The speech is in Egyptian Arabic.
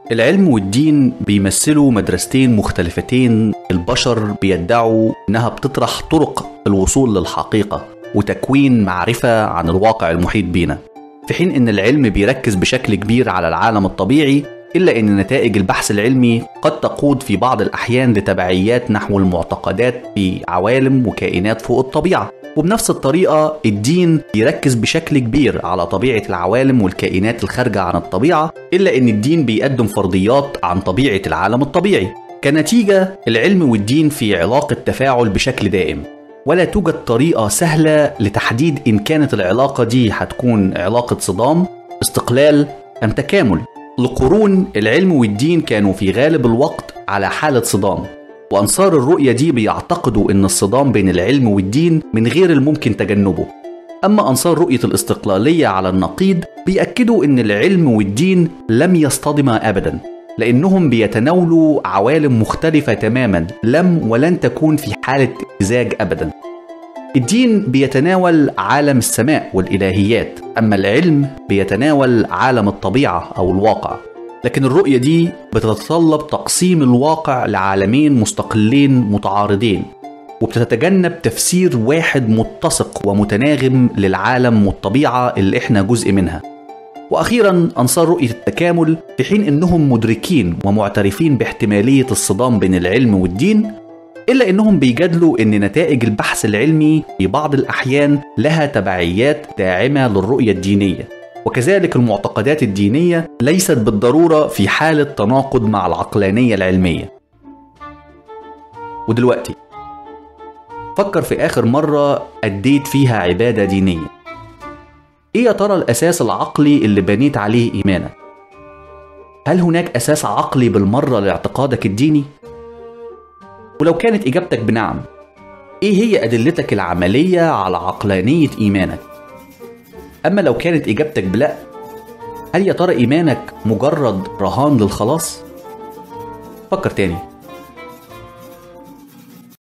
العلم والدين بيمثلوا مدرستين مختلفتين البشر بيدعوا انها بتطرح طرق الوصول للحقيقه وتكوين معرفه عن الواقع المحيط بينا في حين ان العلم بيركز بشكل كبير على العالم الطبيعي الا ان نتائج البحث العلمي قد تقود في بعض الاحيان لتبعيات نحو المعتقدات في عوالم وكائنات فوق الطبيعه وبنفس الطريقة الدين يركز بشكل كبير على طبيعة العوالم والكائنات الخارجة عن الطبيعة إلا أن الدين بيقدم فرضيات عن طبيعة العالم الطبيعي كنتيجة العلم والدين في علاقة تفاعل بشكل دائم ولا توجد طريقة سهلة لتحديد إن كانت العلاقة دي هتكون علاقة صدام استقلال أم تكامل لقرون العلم والدين كانوا في غالب الوقت على حالة صدام وأنصار الرؤية دي بيعتقدوا إن الصدام بين العلم والدين من غير الممكن تجنبه أما أنصار رؤية الاستقلالية على النقيض بيأكدوا إن العلم والدين لم يصطدما أبدا لأنهم بيتناولوا عوالم مختلفة تماما لم ولن تكون في حالة امتزاج أبدا الدين بيتناول عالم السماء والإلهيات أما العلم بيتناول عالم الطبيعة أو الواقع لكن الرؤية دي بتتطلب تقسيم الواقع لعالمين مستقلين متعارضين وبتتجنب تفسير واحد متسق ومتناغم للعالم والطبيعة اللي احنا جزء منها واخيرا انصار رؤيه التكامل في حين انهم مدركين ومعترفين باحتماليه الصدام بين العلم والدين الا انهم بيجادلوا ان نتائج البحث العلمي في بعض الاحيان لها تبعيات داعمه للرؤيه الدينيه وكذلك المعتقدات الدينيه ليست بالضروره في حاله تناقض مع العقلانيه العلميه ودلوقتي فكر في اخر مره اديت فيها عباده دينيه ايه يا ترى الاساس العقلي اللي بنيت عليه ايمانك هل هناك اساس عقلي بالمره لاعتقادك الديني ولو كانت اجابتك بنعم ايه هي ادلتك العمليه على عقلانيه ايمانك اما لو كانت اجابتك بلا هل يا ترى ايمانك مجرد رهان للخلاص فكر تاني